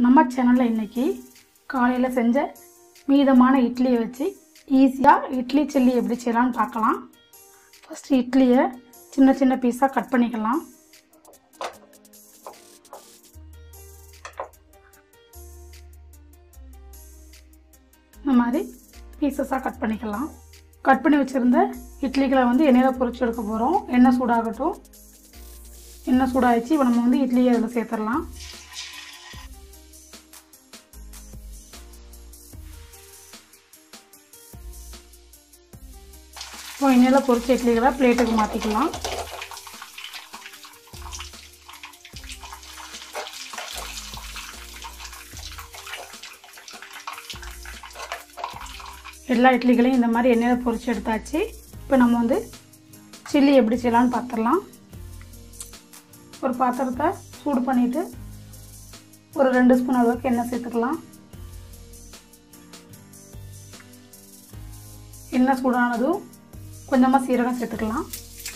நம்ம சேனலில் இன்றைக்கி காலையில் செஞ்ச மீதமான இட்லியை வச்சு ஈஸியாக இட்லி சில்லி எப்படி செய்யலாம்னு பார்க்கலாம் ஃபஸ்ட்டு இட்லியை சின்ன சின்ன பீஸாக கட் பண்ணிக்கலாம் இந்த மாதிரி பீசஸாக கட் பண்ணிக்கலாம் கட் பண்ணி வச்சுருந்த இட்லிகளை வந்து எண்ணெயில் பொரிச்சு எடுக்க போகிறோம் எண்ணெய் சூடாகட்டும் எண்ணெய் சூடாகிடுச்சு இப்போ நம்ம வந்து இட்லியை அதில் சேர்த்துடலாம் இப்போ எண்ணெயில் பொரிச்ச இட்லிகளை பிளேட்டுக்கு மாற்றிக்கலாம் எல்லா இட்லிகளையும் இந்த மாதிரி எண்ணெயில் பொரிச்சு எடுத்தாச்சு இப்போ நம்ம வந்து சில்லி எப்படி செய்யலாம்னு பார்த்துடலாம் ஒரு பாத்திரத்தை சூடு பண்ணிவிட்டு ஒரு ரெண்டு ஸ்பூன் அளவுக்கு எண்ணெய் சேர்த்துக்கலாம் எண்ணெய் சூடானதும் கொஞ்சமாக சீரகம் சேர்த்துக்கலாம்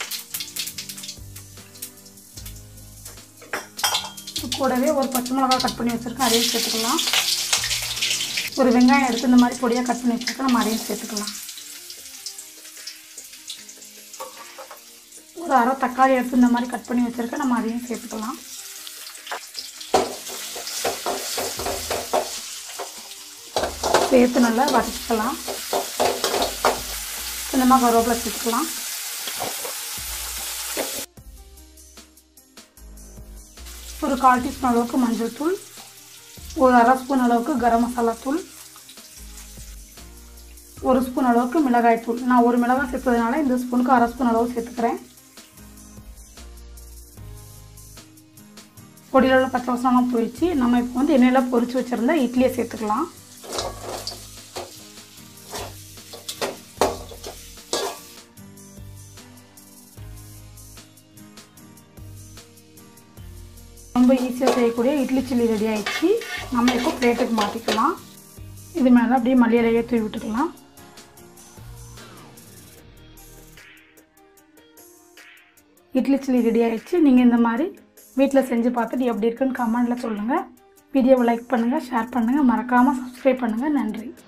கூடவே ஒரு பச்சை மிளகாய் கட் பண்ணி வச்சுருக்கேன் அதையும் சேர்த்துக்கலாம் ஒரு வெங்காயம் எடுத்து இந்த மாதிரி பொடியாக கட் பண்ணி வச்சுருக்கேன் நம்ம அதையும் சேர்த்துக்கலாம் ஒரு அரை தக்காளி எடுத்து இந்த மாதிரி கட் பண்ணி வச்சுருக்கேன் நம்ம அதையும் சேர்த்துக்கலாம் சேர்த்து நல்லா வதக்கிக்கலாம் கொஞ்சமாக கருவேப்பிலை சேர்த்துக்கலாம் ஒரு கால் டீஸ்பூன் அளவுக்கு மஞ்சள் தூள் ஒரு அரை ஸ்பூன் அளவுக்கு கரம் மசாலா தூள் ஒரு ஸ்பூன் அளவுக்கு மிளகாய் தூள் நான் ஒரு மிளகாய் சேர்த்ததுனால இந்த ஸ்பூனுக்கு அரை ஸ்பூன் அளவு சேர்த்துக்கிறேன் பொடியில் உள்ள பச்சை வசனம் போயிடுச்சு நம்ம இப்போ வந்து எண்ணெயில் பொரிச்சு வச்சுருந்த இட்லியை சேர்த்துக்கலாம் ரொம்ப ஈஸியாக செய்யக்கூடிய இட்லி சில்லி ரெடி ஆயிடுச்சு நம்ம இப்போ பிளேட்டுக்கு மாற்றிக்கலாம் இது மேலே அப்படியே மல்லி இலையை தூவி விட்டுக்கலாம் இட்லி சில்லி ரெடி ஆயிடுச்சு நீங்கள் இந்த மாதிரி வீட்டில் செஞ்சு பார்த்துட்டு எப்படி இருக்குன்னு கமெண்டில் சொல்லுங்கள் வீடியோவை லைக் பண்ணுங்கள் ஷேர் பண்ணுங்கள் மறக்காமல் சப்ஸ்கிரைப் பண்ணுங்கள் நன்றி